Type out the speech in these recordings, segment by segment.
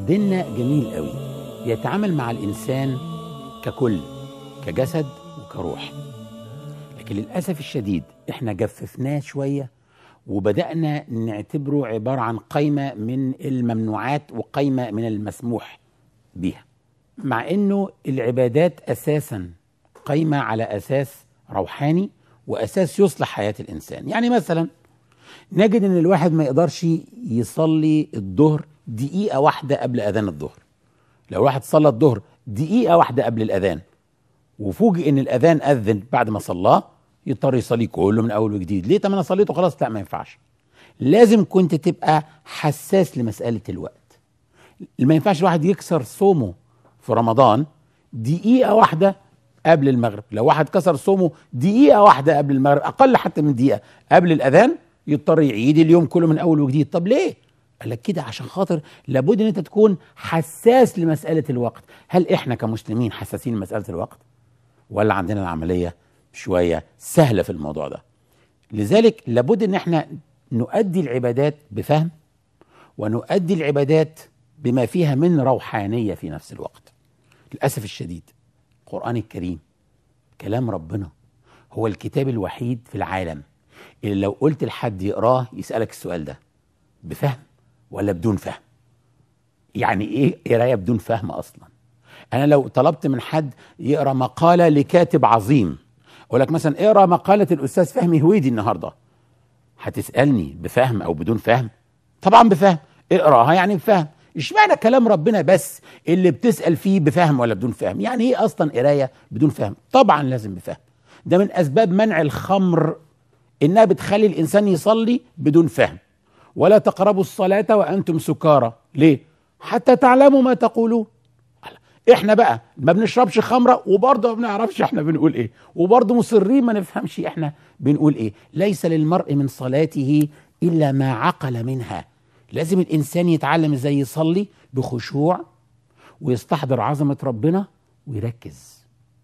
ديننا جميل قوي بيتعامل مع الانسان ككل كجسد وكروح لكن للاسف الشديد احنا جففناه شويه وبدانا نعتبره عباره عن قائمه من الممنوعات وقائمه من المسموح بها مع انه العبادات اساسا قايمه على اساس روحاني واساس يصلح حياه الانسان يعني مثلا نجد ان الواحد ما يقدرش يصلي الظهر دقيقه واحده قبل اذان الظهر لو واحد صلى الظهر دقيقه واحده قبل الاذان وفوجئ ان الاذان اذن بعد ما صلاه يضطر يصلي كله من اول وجديد ليه طب انا صليته خلاص لا ما ينفعش لازم كنت تبقى حساس لمساله الوقت ما ينفعش الواحد يكسر صومه في رمضان دقيقه واحده قبل المغرب لو واحد كسر صومه دقيقه واحده قبل المغرب اقل حتى من دقيقه قبل الاذان يضطر يعيد اليوم كله من اول وجديد طب ليه قال لك كده عشان خاطر لابد ان انت تكون حساس لمساله الوقت هل احنا كمسلمين حساسين لمساله الوقت ولا عندنا العمليه شويه سهله في الموضوع ده لذلك لابد ان احنا نؤدي العبادات بفهم ونؤدي العبادات بما فيها من روحانيه في نفس الوقت للاسف الشديد القران الكريم كلام ربنا هو الكتاب الوحيد في العالم اللي لو قلت لحد يقراه يسالك السؤال ده بفهم ولا بدون فهم يعني ايه قرايه بدون فهم اصلا انا لو طلبت من حد يقرا مقاله لكاتب عظيم اقول لك مثلا اقرا مقاله الاستاذ فهمي هويدي النهارده هتسالني بفهم او بدون فهم طبعا بفهم اقراها يعني بفهم اشمعنى كلام ربنا بس اللي بتسال فيه بفهم ولا بدون فهم يعني ايه اصلا قرايه بدون فهم طبعا لازم بفهم ده من اسباب منع الخمر انها بتخلي الانسان يصلي بدون فهم ولا تقربوا الصلاه وانتم سكارى ليه حتى تعلموا ما تقولون احنا بقى ما بنشربش خمره وبرضه ما بنعرفش احنا بنقول ايه وبرضه مصرين ما نفهمش احنا بنقول ايه ليس للمرء من صلاته الا ما عقل منها لازم الانسان يتعلم ازاي يصلي بخشوع ويستحضر عظمه ربنا ويركز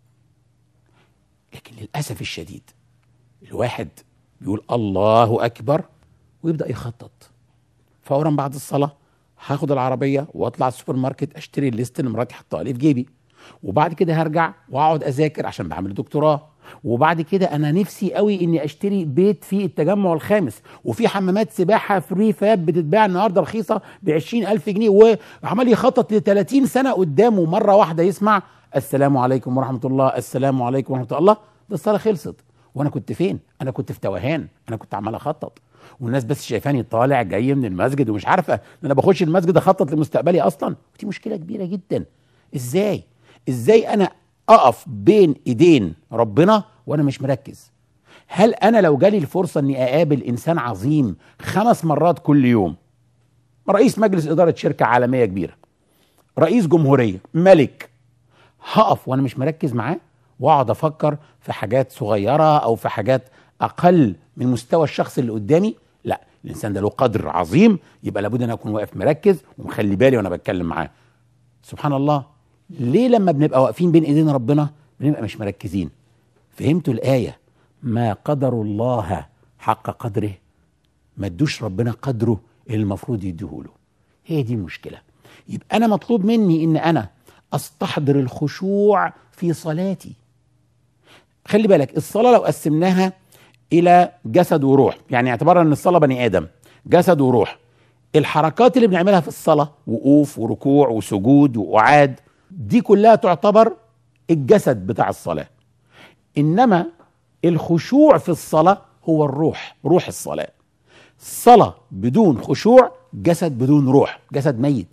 لكن للاسف الشديد الواحد بيقول الله اكبر ويبدا يخطط فورا بعد الصلاه هاخد العربيه واطلع السوبر ماركت اشتري الليست اللي مراتي حطها لي في جيبي وبعد كده هرجع واقعد اذاكر عشان بعمل دكتوراه وبعد كده انا نفسي قوي اني اشتري بيت في التجمع الخامس وفي حمامات سباحه فري فاب بتتباع النهارده رخيصه ب ألف جنيه وعمال يخطط ل 30 سنه قدامه مره واحده يسمع السلام عليكم ورحمه الله السلام عليكم ورحمه الله ده الصلاه خلصت وانا كنت فين انا كنت في توهان انا كنت عمال اخطط والناس بس شايفاني طالع جاي من المسجد ومش عارفه ان انا بخش المسجد اخطط لمستقبلي اصلا ودي مشكله كبيره جدا ازاي ازاي انا اقف بين ايدين ربنا وانا مش مركز هل انا لو جالي الفرصه اني اقابل انسان عظيم خمس مرات كل يوم رئيس مجلس اداره شركه عالميه كبيره رئيس جمهوريه ملك هقف وانا مش مركز معاه واقعد افكر في حاجات صغيره او في حاجات اقل من مستوى الشخص اللي قدامي لا الانسان ده له قدر عظيم يبقى لابد ان اكون واقف مركز ومخلي بالي وانا بتكلم معاه سبحان الله ليه لما بنبقى واقفين بين ايدين ربنا بنبقى مش مركزين فهمتوا الايه ما قدر الله حق قدره ما ادوش ربنا قدره اللي المفروض يديهوله هي دي المشكله يبقى انا مطلوب مني ان انا استحضر الخشوع في صلاتي خلي بالك الصلاه لو قسمناها الى جسد وروح يعني اعتبرنا ان الصلاه بني ادم جسد وروح الحركات اللي بنعملها في الصلاه وقوف وركوع وسجود وقعاد دي كلها تعتبر الجسد بتاع الصلاه انما الخشوع في الصلاه هو الروح روح الصلاه صلاه بدون خشوع جسد بدون روح جسد ميت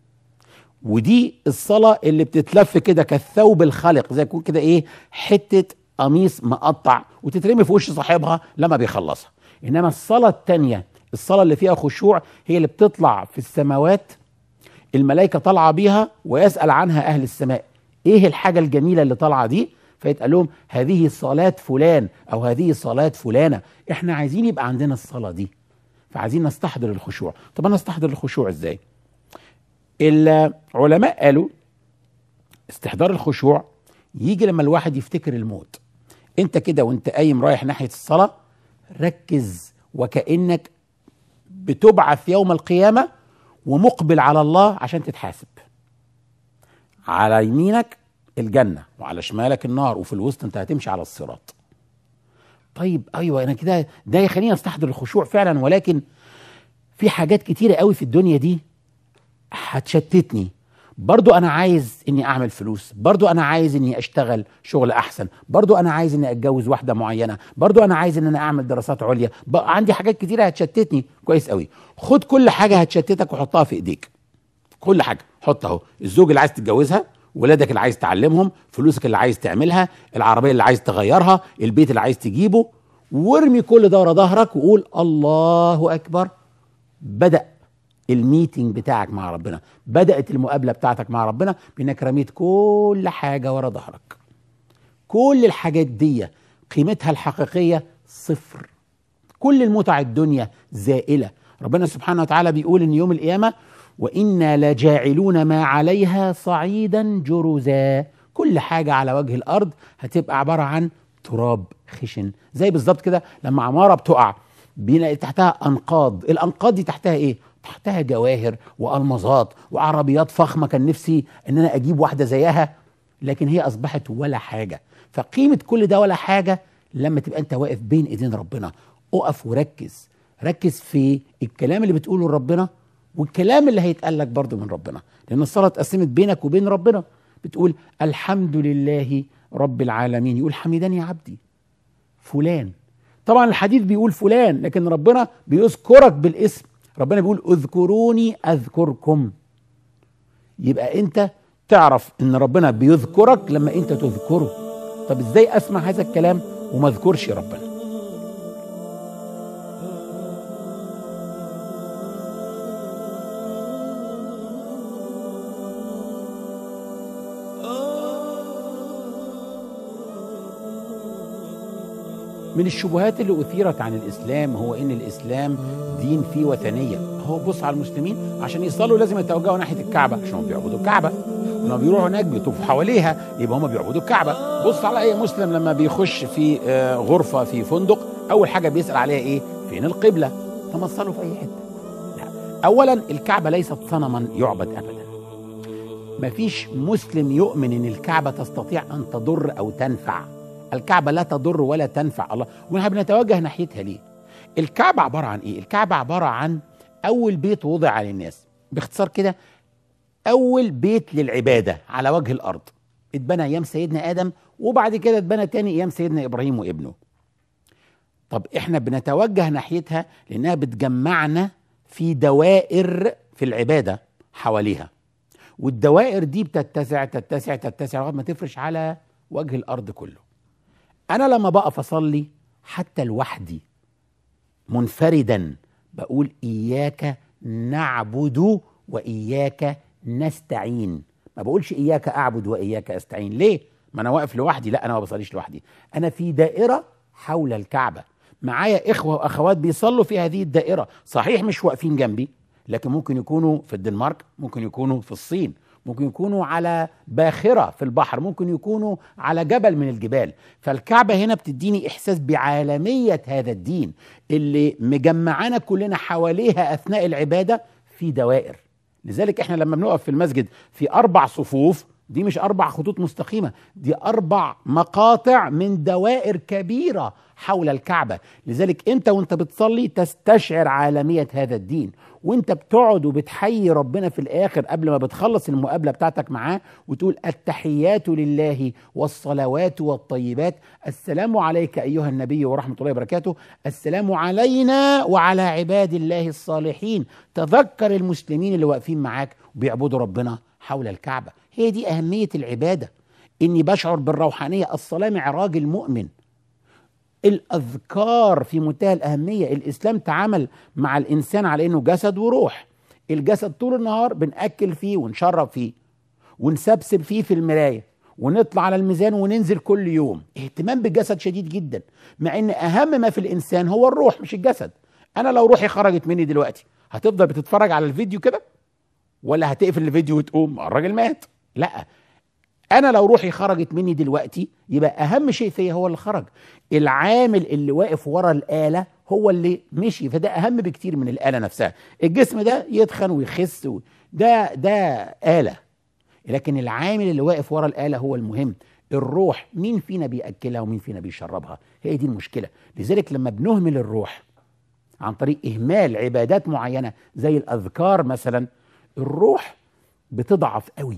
ودي الصلاة اللي بتتلف كده كالثوب الخلق زي يكون كده ايه حتة قميص مقطع وتترمي في وش صاحبها لما بيخلصها انما الصلاة التانية الصلاة اللي فيها خشوع هي اللي بتطلع في السماوات الملائكة طالعة بيها ويسأل عنها أهل السماء ايه الحاجة الجميلة اللي طالعة دي فيتقال لهم هذه صلاة فلان أو هذه صلاة فلانة احنا عايزين يبقى عندنا الصلاة دي فعايزين نستحضر الخشوع طب أنا استحضر الخشوع ازاي العلماء قالوا استحضار الخشوع يجي لما الواحد يفتكر الموت انت كده وانت قايم رايح ناحيه الصلاه ركز وكانك بتبعث يوم القيامه ومقبل على الله عشان تتحاسب على يمينك الجنة وعلى شمالك النار وفي الوسط انت هتمشي على الصراط طيب ايوه انا كده ده يخليني استحضر الخشوع فعلا ولكن في حاجات كتيرة قوي في الدنيا دي هتشتتني برضو انا عايز اني اعمل فلوس برضو انا عايز اني اشتغل شغل احسن برضو انا عايز اني اتجوز واحده معينه برضو انا عايز ان انا اعمل دراسات عليا عندي حاجات كتيره هتشتتني كويس قوي خد كل حاجه هتشتتك وحطها في ايديك كل حاجه حط اهو الزوج اللي عايز تتجوزها ولادك اللي عايز تعلمهم فلوسك اللي عايز تعملها العربيه اللي عايز تغيرها البيت اللي عايز تجيبه وارمي كل ده ورا ظهرك وقول الله اكبر بدا الميتنج بتاعك مع ربنا بدات المقابله بتاعتك مع ربنا بانك رميت كل حاجه ورا ظهرك كل الحاجات دي قيمتها الحقيقيه صفر كل المتع الدنيا زائله ربنا سبحانه وتعالى بيقول ان يوم القيامه وانا لجاعلون ما عليها صعيدا جرزا كل حاجه على وجه الارض هتبقى عباره عن تراب خشن زي بالظبط كده لما عماره بتقع بيلاقي تحتها انقاض الانقاض دي تحتها ايه تحتها جواهر والمظات وعربيات فخمه كان نفسي ان انا اجيب واحده زيها لكن هي اصبحت ولا حاجه فقيمه كل ده ولا حاجه لما تبقى انت واقف بين ايدين ربنا اقف وركز ركز في الكلام اللي بتقوله لربنا والكلام اللي هيتقال لك برضه من ربنا لان الصلاه اتقسمت بينك وبين ربنا بتقول الحمد لله رب العالمين يقول حمدني عبدي فلان طبعا الحديث بيقول فلان لكن ربنا بيذكرك بالاسم ربنا بيقول اذكروني اذكركم يبقى انت تعرف ان ربنا بيذكرك لما انت تذكره طب ازاي اسمع هذا الكلام وما اذكرش ربنا من الشبهات اللي أثيرت عن الإسلام هو إن الإسلام دين فيه وثنية هو بص على المسلمين عشان يصلوا لازم يتوجهوا ناحية الكعبة عشان هم بيعبدوا الكعبة ولما بيروحوا هناك بيطوفوا حواليها يبقى هم بيعبدوا الكعبة بص على أي مسلم لما بيخش في غرفة في فندق أول حاجة بيسأل عليها إيه فين القبلة طب صلوا في أي حتة لا أولا الكعبة ليست صنما يعبد أبدا مفيش مسلم يؤمن ان الكعبه تستطيع ان تضر او تنفع الكعبة لا تضر ولا تنفع الله ونحن بنتوجه ناحيتها ليه الكعبة عبارة عن ايه الكعبة عبارة عن اول بيت وضع للناس باختصار كده اول بيت للعبادة على وجه الارض اتبنى ايام سيدنا ادم وبعد كده اتبنى تاني ايام سيدنا ابراهيم وابنه طب احنا بنتوجه ناحيتها لانها بتجمعنا في دوائر في العبادة حواليها والدوائر دي بتتسع تتسع تتسع لغايه ما تفرش على وجه الارض كله انا لما بقف اصلي حتى لوحدي منفردا بقول اياك نعبد واياك نستعين ما بقولش اياك اعبد واياك استعين ليه ما انا واقف لوحدي لا انا ما بصليش لوحدي انا في دائره حول الكعبه معايا اخوه واخوات بيصلوا في هذه الدائره صحيح مش واقفين جنبي لكن ممكن يكونوا في الدنمارك ممكن يكونوا في الصين ممكن يكونوا على باخرة في البحر ممكن يكونوا على جبل من الجبال فالكعبة هنا بتديني إحساس بعالمية هذا الدين اللي مجمعانا كلنا حواليها أثناء العبادة في دوائر لذلك احنا لما بنقف في المسجد في أربع صفوف دي مش أربع خطوط مستقيمة دي أربع مقاطع من دوائر كبيرة حول الكعبة لذلك أنت وأنت بتصلي تستشعر عالمية هذا الدين وانت بتقعد وبتحيي ربنا في الاخر قبل ما بتخلص المقابله بتاعتك معاه وتقول التحيات لله والصلوات والطيبات السلام عليك ايها النبي ورحمه الله وبركاته السلام علينا وعلى عباد الله الصالحين تذكر المسلمين اللي واقفين معاك وبيعبدوا ربنا حول الكعبه هي دي اهميه العباده اني بشعر بالروحانيه الصلاه معراج المؤمن الاذكار في منتهى الاهميه الاسلام تعامل مع الانسان على انه جسد وروح الجسد طول النهار بناكل فيه ونشرب فيه ونسبسب فيه في المرايه ونطلع على الميزان وننزل كل يوم اهتمام بالجسد شديد جدا مع ان اهم ما في الانسان هو الروح مش الجسد انا لو روحي خرجت مني دلوقتي هتفضل بتتفرج على الفيديو كده ولا هتقفل الفيديو وتقوم الراجل مات لا انا لو روحي خرجت مني دلوقتي يبقى اهم شيء فيا هو اللي خرج العامل اللي واقف ورا الاله هو اللي مشي فده اهم بكتير من الاله نفسها الجسم ده يتخن ويخس و... ده ده اله لكن العامل اللي واقف ورا الاله هو المهم الروح مين فينا بياكلها ومين فينا بيشربها هي دي المشكله لذلك لما بنهمل الروح عن طريق اهمال عبادات معينه زي الاذكار مثلا الروح بتضعف قوي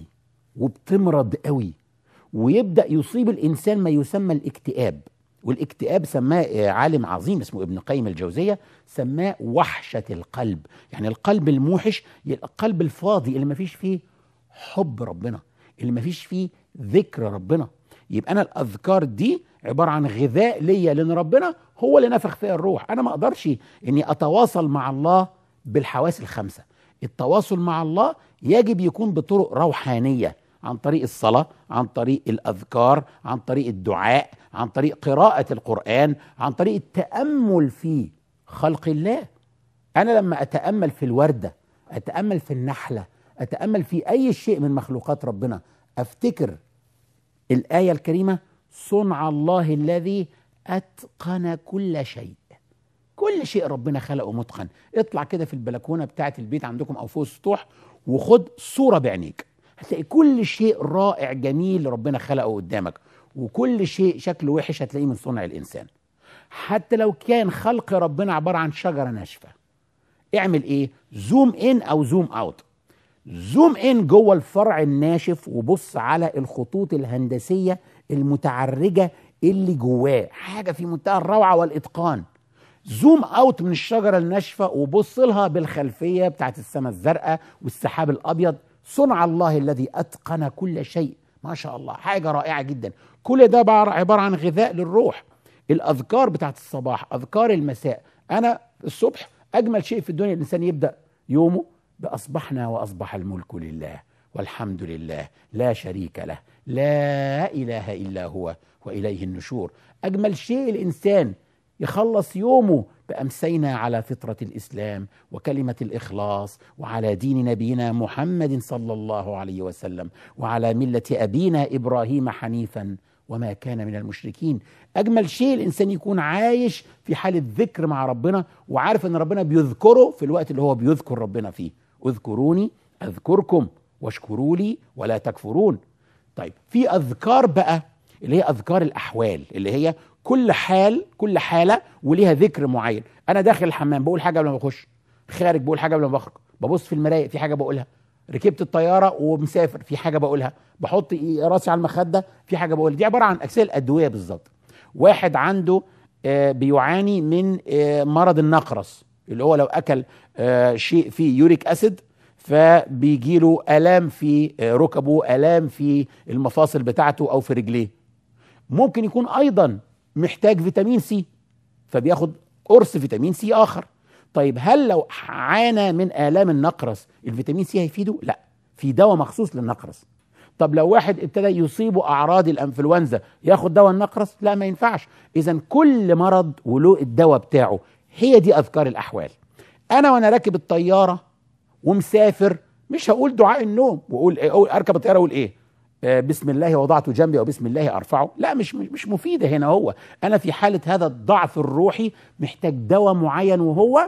وبتمرض قوي ويبدا يصيب الانسان ما يسمى الاكتئاب والاكتئاب سماه عالم عظيم اسمه ابن قيم الجوزية سماه وحشة القلب يعني القلب الموحش القلب الفاضي اللي ما فيش فيه حب ربنا اللي ما فيش فيه ذكر ربنا يبقى أنا الأذكار دي عبارة عن غذاء ليا لأن ربنا هو اللي نفخ فيها الروح أنا ما أقدرش إني أتواصل مع الله بالحواس الخمسة التواصل مع الله يجب يكون بطرق روحانيه عن طريق الصلاه عن طريق الاذكار عن طريق الدعاء عن طريق قراءه القران عن طريق التامل في خلق الله انا لما اتامل في الورده اتامل في النحله اتامل في اي شيء من مخلوقات ربنا افتكر الايه الكريمه صنع الله الذي اتقن كل شيء كل شيء ربنا خلقه متقن اطلع كده في البلكونه بتاعه البيت عندكم او فوق السطوح وخد صوره بعينيك هتلاقي كل شيء رائع جميل ربنا خلقه قدامك وكل شيء شكله وحش هتلاقيه من صنع الانسان حتى لو كان خلق ربنا عباره عن شجره ناشفه اعمل ايه زوم ان او زوم اوت زوم ان جوه الفرع الناشف وبص على الخطوط الهندسيه المتعرجه اللي جواه حاجه في منتهى الروعه والاتقان زوم اوت من الشجره الناشفه وبص لها بالخلفيه بتاعت السماء الزرقاء والسحاب الابيض صنع الله الذي اتقن كل شيء ما شاء الله حاجه رائعه جدا كل ده عباره عن غذاء للروح الاذكار بتاعت الصباح اذكار المساء انا الصبح اجمل شيء في الدنيا الانسان يبدا يومه باصبحنا واصبح الملك لله والحمد لله لا شريك له لا اله الا هو واليه النشور اجمل شيء الانسان يخلص يومه بأمسينا على فطرة الإسلام وكلمة الإخلاص وعلى دين نبينا محمد صلى الله عليه وسلم وعلى ملة أبينا إبراهيم حنيفا وما كان من المشركين أجمل شيء الإنسان يكون عايش في حالة ذكر مع ربنا وعارف أن ربنا بيذكره في الوقت اللي هو بيذكر ربنا فيه اذكروني أذكركم واشكروا لي ولا تكفرون طيب في أذكار بقى اللي هي أذكار الأحوال اللي هي كل حال كل حاله وليها ذكر معين انا داخل الحمام بقول حاجه قبل ما بخش خارج بقول حاجه قبل ما بخرج ببص في المرايه في حاجه بقولها ركبت الطياره ومسافر في حاجه بقولها بحط راسي على المخده في حاجه بقولها دي عباره عن اجزاء الادويه بالظبط واحد عنده آه بيعاني من آه مرض النقرس اللي هو لو اكل آه شيء فيه يوريك اسيد فبيجي له الام في ركبه الام في المفاصل بتاعته او في رجليه ممكن يكون ايضا محتاج فيتامين سي فبياخد قرص فيتامين سي اخر طيب هل لو عانى من الام النقرس الفيتامين سي هيفيده لا في دواء مخصوص للنقرس طب لو واحد ابتدى يصيبه اعراض الانفلونزا ياخد دواء النقرس لا ما ينفعش اذا كل مرض وله الدواء بتاعه هي دي اذكار الاحوال انا وانا راكب الطياره ومسافر مش هقول دعاء النوم واقول إيه اركب الطياره اقول ايه بسم الله وضعته جنبي وبسم الله ارفعه لا مش مش مفيده هنا هو انا في حاله هذا الضعف الروحي محتاج دواء معين وهو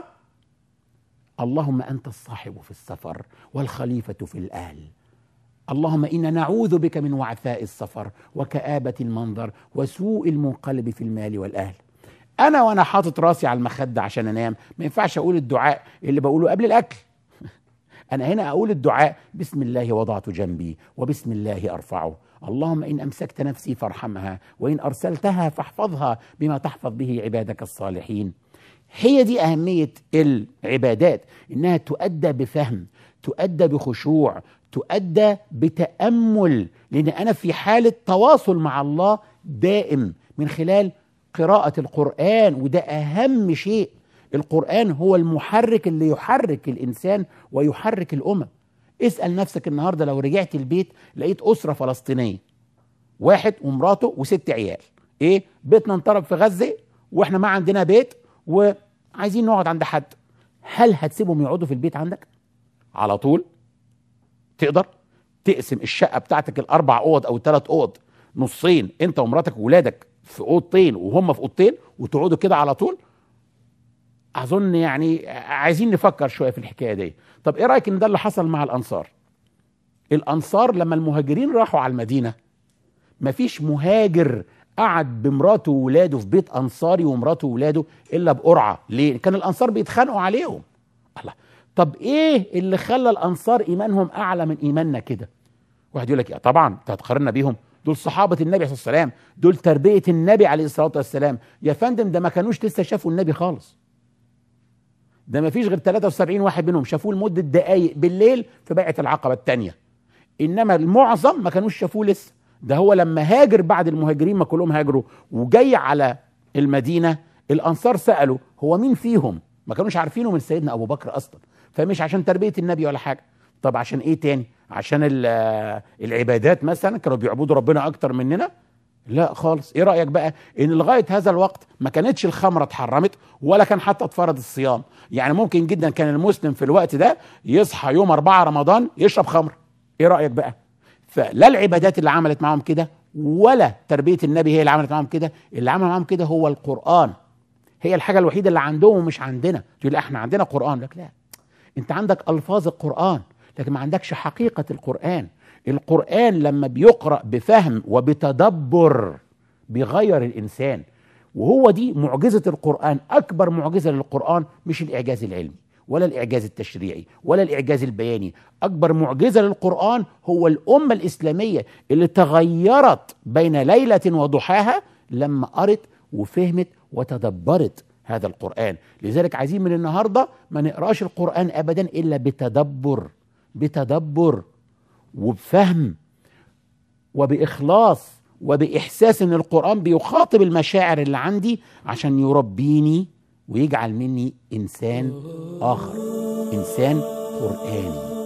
اللهم انت الصاحب في السفر والخليفه في الاهل اللهم انا نعوذ بك من وعثاء السفر وكابه المنظر وسوء المنقلب في المال والاهل انا وانا حاطط راسي على المخده عشان انام ما ينفعش اقول الدعاء اللي بقوله قبل الاكل أنا هنا أقول الدعاء بسم الله وضعت جنبي وبسم الله أرفعه اللهم إن أمسكت نفسي فارحمها وإن أرسلتها فاحفظها بما تحفظ به عبادك الصالحين هي دي أهمية العبادات إنها تؤدى بفهم تؤدى بخشوع تؤدى بتأمل لأن أنا في حالة تواصل مع الله دائم من خلال قراءة القرآن وده أهم شيء القرآن هو المحرك اللي يحرك الإنسان ويحرك الأمم اسأل نفسك النهاردة لو رجعت البيت لقيت أسرة فلسطينية واحد ومراته وست عيال إيه بيتنا انطرب في غزة وإحنا ما عندنا بيت وعايزين نقعد عند حد هل هتسيبهم يقعدوا في البيت عندك على طول تقدر تقسم الشقة بتاعتك الأربع أوض أو الثلاث أوض نصين أنت ومراتك وولادك في أوضتين وهم في أوضتين وتقعدوا كده على طول اظن يعني عايزين نفكر شويه في الحكايه دي طب ايه رايك ان ده اللي حصل مع الانصار الانصار لما المهاجرين راحوا على المدينه مفيش مهاجر قعد بمراته وولاده في بيت انصاري ومراته وولاده الا بقرعه ليه كان الانصار بيتخانقوا عليهم الله طب ايه اللي خلى الانصار ايمانهم اعلى من ايماننا كده واحد يقول لك يا طبعا انت هتقارنا بيهم دول صحابه النبي عليه الصلاه والسلام دول تربيه النبي عليه الصلاه والسلام يا فندم ده ما كانوش لسه شافوا النبي خالص ده ما فيش غير 73 واحد منهم شافوه لمده دقائق بالليل في بيعه العقبه الثانيه انما المعظم ما كانوش شافوه لسه ده هو لما هاجر بعد المهاجرين ما كلهم هاجروا وجاي على المدينه الانصار سالوا هو مين فيهم ما كانوش عارفينه من سيدنا ابو بكر اصلا فمش عشان تربيه النبي ولا حاجه طب عشان ايه تاني عشان العبادات مثلا كانوا بيعبدوا ربنا اكتر مننا لا خالص ايه رايك بقى ان لغايه هذا الوقت ما كانتش الخمره اتحرمت ولا كان حتى اتفرض الصيام يعني ممكن جدا كان المسلم في الوقت ده يصحى يوم 4 رمضان يشرب خمر ايه رايك بقى فلا العبادات اللي عملت معاهم كده ولا تربيه النبي هي اللي عملت معاهم كده اللي عمل معاهم كده هو القران هي الحاجه الوحيده اللي عندهم ومش عندنا تقول احنا عندنا قران لك لا انت عندك الفاظ القران لكن ما عندكش حقيقه القران القران لما بيقرا بفهم وبتدبر بيغير الانسان وهو دي معجزه القران اكبر معجزه للقران مش الاعجاز العلمي ولا الاعجاز التشريعي ولا الاعجاز البياني اكبر معجزه للقران هو الامه الاسلاميه اللي تغيرت بين ليله وضحاها لما قرت وفهمت وتدبرت هذا القران لذلك عايزين من النهارده ما نقراش القران ابدا الا بتدبر بتدبر وبفهم وباخلاص وباحساس ان القران بيخاطب المشاعر اللي عندي عشان يربيني ويجعل مني انسان اخر انسان قراني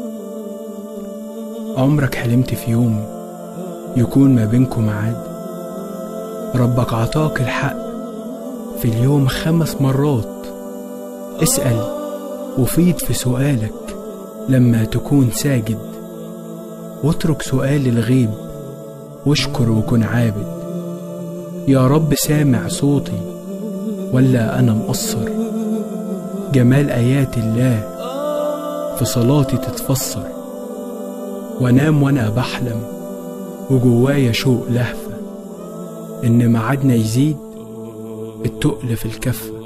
عمرك حلمت في يوم يكون ما بينكم ميعاد ربك عطاك الحق في اليوم خمس مرات اسأل وفيض في سؤالك لما تكون ساجد واترك سؤال الغيب واشكر وكن عابد يا رب سامع صوتي ولا أنا مقصر جمال آيات الله في صلاتي تتفسر وانام وانا بحلم وجوايا شوق لهفة إن ميعادنا يزيد التقل في الكفة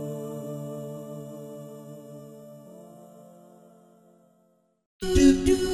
do do